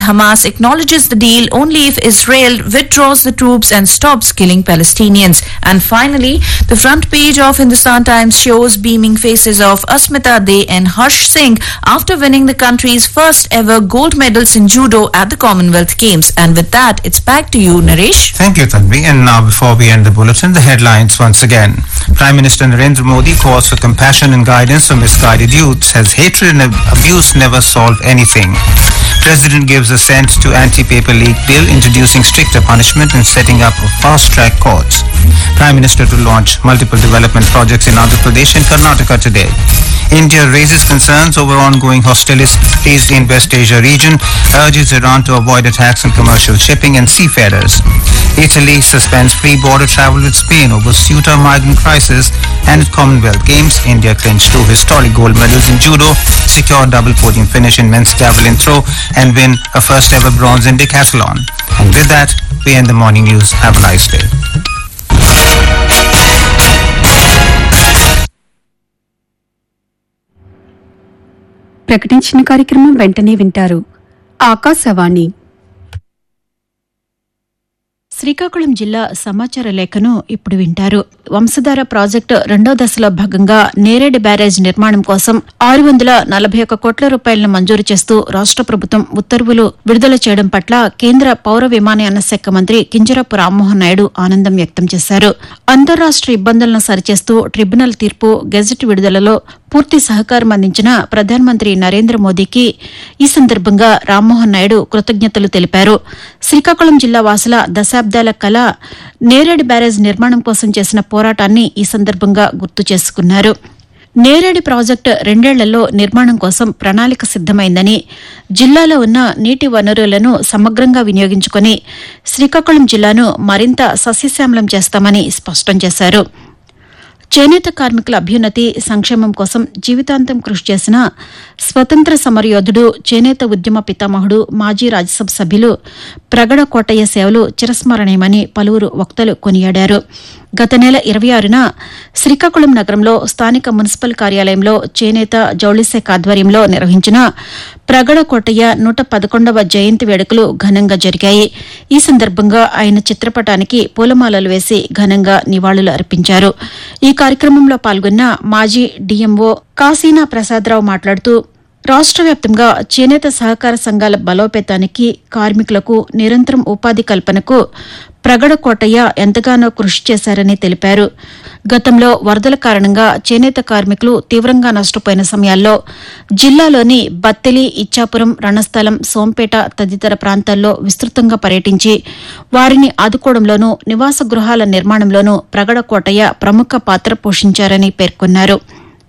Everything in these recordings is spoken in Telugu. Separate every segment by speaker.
Speaker 1: Hamas acknowledges the deal only if Israel withdraws the troops and stops killing Palestinians. And finally, the front page of Hindustan Times shows beaming faces of Asmita De and Harsh Singh after winning the country's first ever gold medals in judo at the Commonwealth Games. And with that, it's back to you, Naresh.
Speaker 2: Thank you, Tanvi. And now, before we end the bulletin, the headlines once again. Prime Minister Narendra Modi calls for compassion and guidance for misguided youth, says hatred and abuse never solve anything. President gives assent to anti-paper leak bill introducing stricter punishment and setting up of fast-track courts. Prime Minister to launch multiple development projects in Andhra Pradesh and Karnataka today. India raises concerns over ongoing hostilities in West Asia region, urges Iran to avoid attacks on commercial shipping and seafarers. Italy suspends free border travel with Spain over Ceuta migrant crisis and at Commonwealth Games, India clinched two historic gold medals in judo, secured double podium finish in men's javelin throw and win a first ever bronze in decathlon. And with that, we end the morning news. Have a nice day.
Speaker 3: ప్రకటించిన కార్యక్రమం వెంటనే వింటారు ఆకాశవాణి శ్రీకాకుళం జిల్లా సమాచార లేఖను ఇప్పుడు వింటారు వంశధార ప్రాజెక్టు రెండో దశలో భాగంగా నేరేడు బ్యారేజ్ నిర్మాణం కోసం ఆరు వందల నలభై ఒక్క కోట్ల రూపాయలను మంజూరు చేస్తూ రాష్ట ప్రభుత్వం ఉత్తర్వులు విడుదల చేయడం పట్ల కేంద్ర పౌర విమానయాన శాఖ మంత్రి కింజరాపు రామ్మోహన్ నాయుడు ఆనందం వ్యక్తం చేశారు అంతర్రాష్ట ఇబ్బందులను సరిచేస్తూ ట్రిబ్యునల్ తీర్పు గెజెట్ విడుదలలో పూర్తి సహకారం అందించిన ప్రధానమంత్రి నరేంద్ర మోదీకి ఈ సందర్భంగా రామ్మోహన్ నాయుడు కృతజ్ఞతలు తెలిపారు శ్రీకాకుళం జిల్లా వాసుల దశాబ్దాల కళ నేరేడు బ్యారేజ్ నిర్మాణం కోసం చేసిన పోరాటాన్ని ఈ సందర్భంగా గుర్తు చేసుకున్నారు నేరేడు ప్రాజెక్టు రెండేళ్లలో నిర్మాణం కోసం ప్రణాళిక సిద్దమైందని జిల్లాలో ఉన్న నీటి వనరులను సమగ్రంగా వినియోగించుకుని శ్రీకాకుళం జిల్లాను మరింత సస్యశ్యామలం చేస్తామని స్పష్టం చేశారు చేనేత కార్మికుల అభ్యున్నతి సంక్షేమం కోసం జీవితాంతం కృషి చేసిన స్వతంత్ర సమరయోధుడు చేనేత ఉద్యమ పితామహుడు మాజీ రాజ్యసభ సభ్యులు ప్రగడ కోటయ్య సేవలు చిరస్మరణీయమని పలువురు వక్తలు కొనియాడారు గత నెల ఇరవై ఆరున శ్రీకాకుళం నగరంలో స్థానిక మున్సిపల్ కార్యాలయంలో చేనేత జౌళిశాఖ ఆధ్వర్యంలో నిర్వహించిన ప్రగడ కోటయ్య నూట పదకొండవ జయంతి వేడుకలు ఘనంగా జరిగాయి ఈ సందర్భంగా ఆయన చిత్రపటానికి పూలమాలలు వేసి ఘనంగా నివాళులు అర్పించారు ఈ కార్యక్రమంలో పాల్గొన్న మాజీ డీఎంఓ కాసీనా ప్రసాదరావు మాట్లాడుతూ రాష్ట్ర వ్యాప్తంగా చేనేత సహకార సంఘాల బలోపేతానికి కార్మికులకు నిరంతరం ఉపాధి కల్పనకు ప్రగడ కోటయ్య ఎంతగానో కృషి చేశారని తెలిపారు గతంలో వరదల కారణంగా చేనేత కార్మికులు తీవ్రంగా నష్టపోయిన సమయాల్లో జిల్లాలోని బత్తెలి ఇచ్చాపురం రణస్థలం సోంపేట తదితర ప్రాంతాల్లో విస్తృతంగా పర్యటించి వారిని ఆదుకోవడంలోనూ నివాస గృహాల నిర్మాణంలోనూ ప్రగడ కోటయ్య ప్రముఖ పాత్ర పోషించారని పేర్కొన్నారు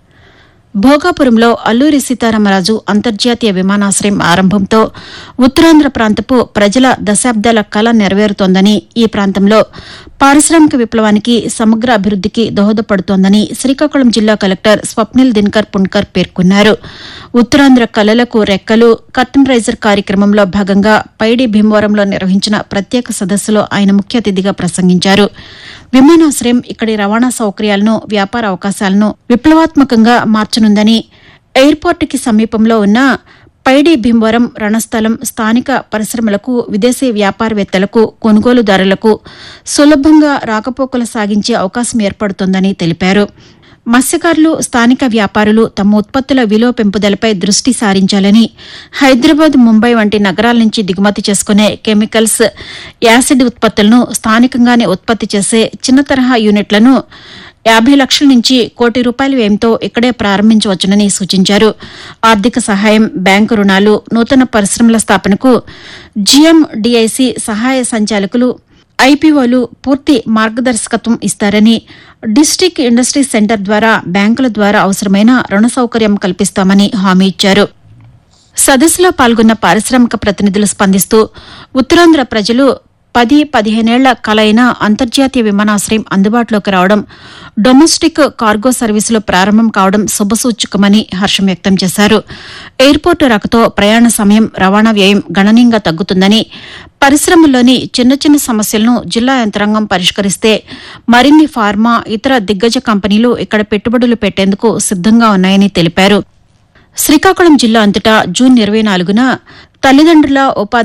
Speaker 3: భోగాపురంలో అల్లూరి సీతారామరాజు అంతర్జాతీయ విమానాశ్రయం ఆరంభంతో ఉత్తరాంధ్ర ప్రాంతపు ప్రజల దశాబ్దాల కళ నెరవేరుతోందని ఈ ప్రాంతంలో పారిశ్రామిక విప్లవానికి సమగ్ర అభివృద్దికి దోహదపడుతోందని శ్రీకాకుళం జిల్లా కలెక్టర్ స్వప్నిల్ దినకర్ పుణ్కర్ పేర్కొన్నారు ఉత్తరాంధ్ర కళలకు రెక్కలు కర్టన్ రైజర్ కార్యక్రమంలో భాగంగా పైడి భీమవరంలో నిర్వహించిన ప్రత్యేక సదస్సులో ఆయన ముఖ్య అతిథిగా ప్రసంగించారు విమానాశ్రయం ఇక్కడి రవాణా సౌకర్యాలను వ్యాపార అవకాశాలను విప్లవాత్మకంగా మార్చనుందని ఎయిర్పోర్టుకి సమీపంలో ఉన్న పైడి భీమవరం రణస్థలం స్థానిక పరిశ్రమలకు విదేశీ వ్యాపారవేత్తలకు కొనుగోలుదారులకు సులభంగా రాకపోకలు సాగించే అవకాశం ఏర్పడుతోందని తెలిపారు మత్స్యకారులు స్థానిక వ్యాపారులు తమ ఉత్పత్తుల విలువ పెంపుదలపై దృష్టి సారించాలని హైదరాబాద్ ముంబై వంటి నగరాల నుంచి దిగుమతి చేసుకునే కెమికల్స్ యాసిడ్ ఉత్పత్తులను స్థానికంగానే ఉత్పత్తి చేసే చిన్న తరహా యూనిట్లను యాభై లక్షల నుంచి కోటి రూపాయల వ్యయంతో ఇక్కడే ప్రారంభించవచ్చునని సూచించారు ఆర్థిక సహాయం బ్యాంకు రుణాలు నూతన పరిశ్రమల స్థాపనకు జీఎండీఐసి సహాయ సంచాలకులు ఐపీఓలు పూర్తి మార్గదర్శకత్వం ఇస్తారని డిస్టిక్ ఇండస్ట్రీ సెంటర్ ద్వారా బ్యాంకుల ద్వారా అవసరమైన రుణ సౌకర్యం కల్పిస్తామని హామీ ఇచ్చారు సదస్సులో పాల్గొన్న పారిశ్రామిక ప్రతినిధులు స్పందిస్తూ ఉత్తరాంధ్ర ప్రజలు పది పదిహేనేళ్ల కలైన అంతర్జాతీయ విమానాశ్రయం అందుబాటులోకి రావడం డొమెస్టిక్ కార్గో సర్వీసులు ప్రారంభం కావడం శుభసూచకమని హర్షం వ్యక్తం చేశారు ఎయిర్పోర్టు రాకతో ప్రయాణ సమయం రవాణా వ్యయం గణనీయంగా తగ్గుతుందని పరిశ్రమల్లోని చిన్న చిన్న సమస్యలను జిల్లా యంత్రాంగం పరిష్కరిస్తే మరిన్ని ఫార్మా ఇతర దిగ్గజ కంపెనీలు ఇక్కడ పెట్టుబడులు పెట్టేందుకు సిద్దంగా ఉన్నాయని తెలిపారు శ్రీకాకుళం జిల్లా అంతటా జూన్ ఇరవై నాలుగున తల్లిదండ్రుల ఉపాధి